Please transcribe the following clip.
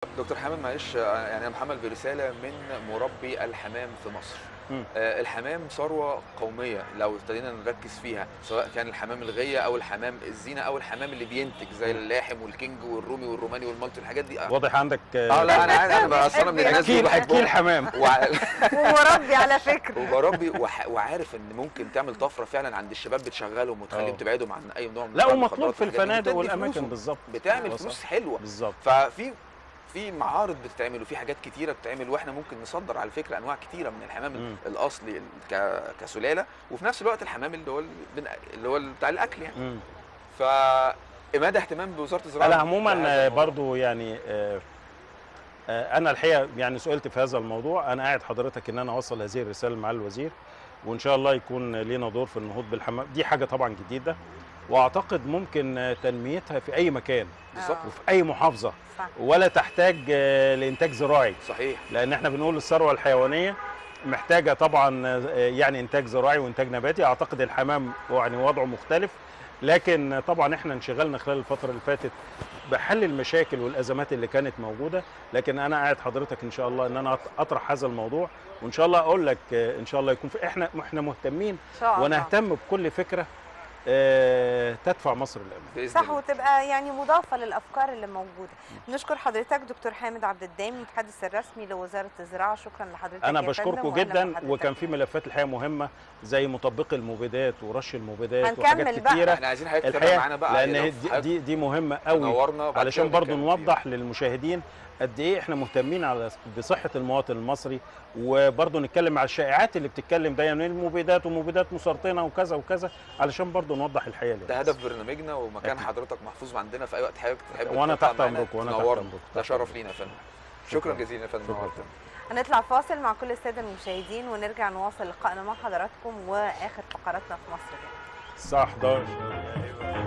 دكتور حامد معلش آه، يعني انا محمد برساله من مربي الحمام في مصر مم. آه، الحمام ثروه قوميه لو ابتدينا نركز فيها سواء كان الحمام الغيه او الحمام الزينه او الحمام اللي بينتج زي اللاحم والكينج والرومي والروماني والمالتي والحاجات دي اه واضح عندك آه، لا انا عارف انا بقى اصلا من الناس اللي اكيل اكيل بحبهم حمام وع- ومربي على فكره وبربي وح- وعارف ان ممكن تعمل طفره فعلا عند الشباب بتشغلهم وتخليهم آه. تبعدهم عن اي نوع من لا أنواع ومطلوب المخدرات في والحاجات دي، الفنادق وبتدي والاماكن فلوسه. بالظبط بتعمل آه، فلوس صح. حلوه بالظبط ففي في معارض بتتعمل وفي حاجات كتيره بتتعمل واحنا ممكن نصدر على فكره انواع كتيره من الحمام مم. الاصلي ك... كسلاله وفي نفس الوقت الحمام اللي هو ال- بن- اللي هو بتاع الاكل يعني مم. ف مدى اهتمام بوزاره الزراعه انا بهذا عموما الموضوع. برضو يعني آه، آه، انا الحقيقه يعني سئلت في هذا الموضوع انا قاعد حضرتك ان انا اوصل هذه الرساله مع الوزير وان شاء الله يكون لينا دور في النهوض بالحمام دي حاجه طبعا جديده واعتقد ممكن آه، تنميتها في اي مكان بالظبط آه. وفي اي محافظه صح ولا تحتاج آه، لانتاج زراعي صحيح لان احنا بنقول الثروه الحيوانيه محتاجه طبعا آه، يعني انتاج زراعي وانتاج نباتي اعتقد الحمام يعني وضعه مختلف لكن طبعا احنا انشغلنا خلال الفتره اللي فاتت بحل المشاكل والازمات اللي كانت موجوده لكن انا قاعد حضرتك ان شاء الله ان انا اطرح هذا الموضوع وان شاء الله اقول لك آه، ان شاء الله يكون في احنا احنا مهتمين ان شاء الله ونهتم بكل فكره آه، تدفع مصر للامام باذن صح الله وتبقى يعني مضافه للافكار اللي موجوده نشكر حضرتك دكتور حامد عبد الدايم المتحدث الرسمي لوزاره الزراعه شكرا لحضرتك انا يا فندم، بشكركم وأهلا جدا بحضرتك. وكان في ملفات الحقيقه مهمه زي مطبق المبيدات ورش المبيدات هنكمل وحاجات بقى. كتيره احنا عايزين حضرتك تتابع الحقيقه معانا بقى لان لو دي, في حاجة دي دي مهمه قوي تنورنا وبعد علشان كده برضو نتكلم نوضح للمشاهدين قد ايه احنا مهتمين على بصحه المواطن المصري وبرضو نتكلم على الشائعات اللي بتتكلم دايما المبيدات ومبيدات مسرطنه وكذا وكذا علشان برضو نوضح الحقيقه ده للناس. هدف برنامجنا ومكان أكيد. حضرتك محفوظ عندنا في اي وقت حضرتك تحب وانا تطلع تحت معانا امركم وانا تحت تنورنا. امركم ده تحت شرف أمركم. لينا يا فندم شكرا شكراً. جزيلا يا فندم شكراً. نورتنا. هنطلع فاصل مع كل الساده المشاهدين ونرجع نواصل لقائنا مع حضراتكم واخر فقراتنا في مصر الساعه 11